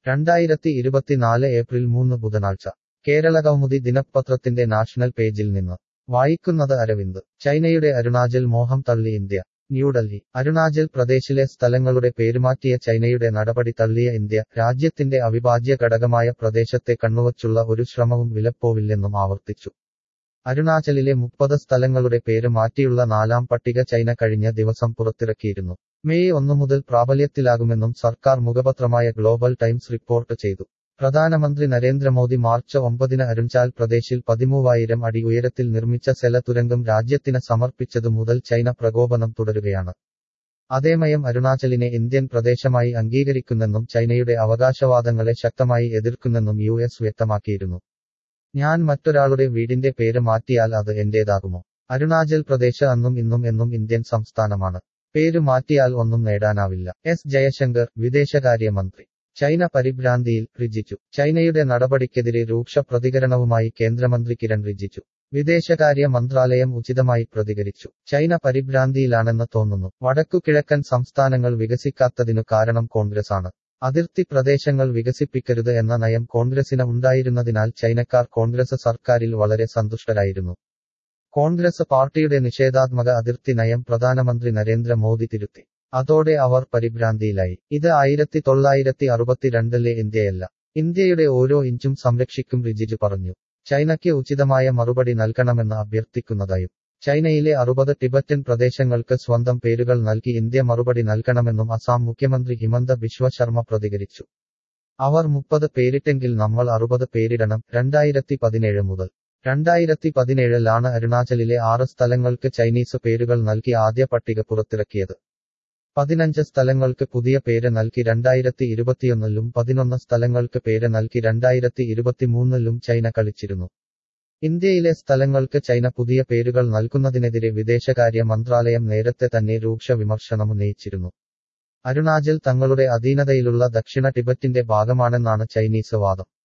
രണ്ടായിരത്തി ഇരുപത്തിനാല് ഏപ്രിൽ മൂന്ന് ബുധനാഴ്ച കേരളകൗമുദി ദിനപത്രത്തിന്റെ നാഷണൽ പേജിൽ നിന്ന് വായിക്കുന്നത് അരവിന്ദ് ചൈനയുടെ അരുണാചൽ മോഹം തള്ളി ഇന്ത്യ ന്യൂഡൽഹി അരുണാചൽ പ്രദേശിലെ സ്ഥലങ്ങളുടെ പേരുമാറ്റിയ ചൈനയുടെ നടപടി തള്ളിയ ഇന്ത്യ രാജ്യത്തിന്റെ അവിഭാജ്യ ഘടകമായ പ്രദേശത്തെ കണ്ണുവച്ചുള്ള ഒരു ശ്രമവും വിലപ്പോവില്ലെന്നും ആവർത്തിച്ചു അരുണാചലിലെ മുപ്പത് സ്ഥലങ്ങളുടെ പേര് മാറ്റിയുള്ള നാലാം പട്ടിക ചൈന കഴിഞ്ഞ ദിവസം പുറത്തിറക്കിയിരുന്നു മെയ് ഒന്നു മുതൽ പ്രാബല്യത്തിലാകുമെന്നും സർക്കാർ മുഖപത്രമായ ഗ്ലോബൽ ടൈംസ് റിപ്പോർട്ട് ചെയ്തു പ്രധാനമന്ത്രി നരേന്ദ്രമോദി മാർച്ച് ഒമ്പതിന് അരുൺചാൽ പ്രദേശിൽ പതിമൂവായിരം അടി ഉയരത്തിൽ നിർമ്മിച്ച സെല തുരങ്കം രാജ്യത്തിന് സമർപ്പിച്ചതു മുതൽ ചൈന പ്രകോപനം തുടരുകയാണ് അതേമയം അരുണാചലിനെ ഇന്ത്യൻ പ്രദേശമായി അംഗീകരിക്കുന്നെന്നും ചൈനയുടെ അവകാശവാദങ്ങളെ ശക്തമായി എതിർക്കുന്നെന്നും യു എസ് വ്യക്തമാക്കിയിരുന്നു ഞാൻ മറ്റൊരാളുടെ വീടിന്റെ പേര് മാറ്റിയാൽ അത് എന്റേതാകുമോ അരുണാചൽ പ്രദേശ് അന്നും ഇന്നും എന്നും ഇന്ത്യൻ സംസ്ഥാനമാണ് പേര് മാറ്റിയാൽ ഒന്നും നേടാനാവില്ല എസ് ജയശങ്കർ വിദേശകാര്യമന്ത്രി ചൈന പരിഭ്രാന്തിയിൽ റിജിച്ചു ചൈനയുടെ നടപടിക്കെതിരെ രൂക്ഷ പ്രതികരണവുമായി കേന്ദ്രമന്ത്രി കിരൺ റിജിച്ചു വിദേശകാര്യ മന്ത്രാലയം ഉചിതമായി പ്രതികരിച്ചു ചൈന പരിഭ്രാന്തിയിലാണെന്ന് തോന്നുന്നു വടക്കുകിഴക്കൻ സംസ്ഥാനങ്ങൾ വികസിക്കാത്തതിനു കാരണം കോൺഗ്രസാണ് അതിർത്തി പ്രദേശങ്ങൾ വികസിപ്പിക്കരുത് എന്ന നയം കോൺഗ്രസിന് ഉണ്ടായിരുന്നതിനാൽ ചൈനക്കാർ കോൺഗ്രസ് സർക്കാരിൽ വളരെ സന്തുഷ്ടരായിരുന്നു കോൺഗ്രസ് പാർട്ടിയുടെ നിഷേധാത്മക അതിർത്തി നയം പ്രധാനമന്ത്രി നരേന്ദ്ര മോദി തിരുത്തി അതോടെ അവർ പരിഭ്രാന്തിയിലായി ഇത് ആയിരത്തി തൊള്ളായിരത്തി അറുപത്തിരണ്ടിലെ ഇന്ത്യയല്ല ഇന്ത്യയുടെ ഓരോ ഇഞ്ചും സംരക്ഷിക്കും റിജിജു പറഞ്ഞു ചൈനയ്ക്ക് ഉചിതമായ മറുപടി നൽകണമെന്ന് അഭ്യർത്ഥിക്കുന്നതായും ചൈനയിലെ അറുപത് ടിബറ്റൻ പ്രദേശങ്ങൾക്ക് സ്വന്തം പേരുകൾ നൽകി ഇന്ത്യ മറുപടി നൽകണമെന്നും അസാം മുഖ്യമന്ത്രി ഹിമന്ത ബിശ്വ ശർമ്മ പ്രതികരിച്ചു അവർ മുപ്പത് പേരിട്ടെങ്കിൽ നമ്മൾ അറുപത് പേരിടണം രണ്ടായിരത്തി പതിനേഴ് മുതൽ രണ്ടായിരത്തി പതിനേഴിലാണ് അരുണാചലിലെ ആറ് സ്ഥലങ്ങൾക്ക് ചൈനീസ് പേരുകൾ നൽകി ആദ്യ പട്ടിക പുറത്തിറക്കിയത് പതിനഞ്ച് സ്ഥലങ്ങൾക്ക് പുതിയ പേര് നൽകി രണ്ടായിരത്തി ഇരുപത്തിയൊന്നിലും പതിനൊന്ന് സ്ഥലങ്ങൾക്ക് പേര് നൽകി രണ്ടായിരത്തി ഇരുപത്തിമൂന്നിലും ചൈന കളിച്ചിരുന്നു ഇന്ത്യയിലെ സ്ഥലങ്ങൾക്ക് ചൈന പുതിയ പേരുകൾ നൽകുന്നതിനെതിരെ വിദേശകാര്യ മന്ത്രാലയം നേരത്തെ തന്നെ രൂക്ഷ വിമർശനമുന്നയിച്ചിരുന്നു അരുണാചൽ തങ്ങളുടെ അധീനതയിലുള്ള ദക്ഷിണ ടിബറ്റിന്റെ ഭാഗമാണെന്നാണ് ചൈനീസ് വാദം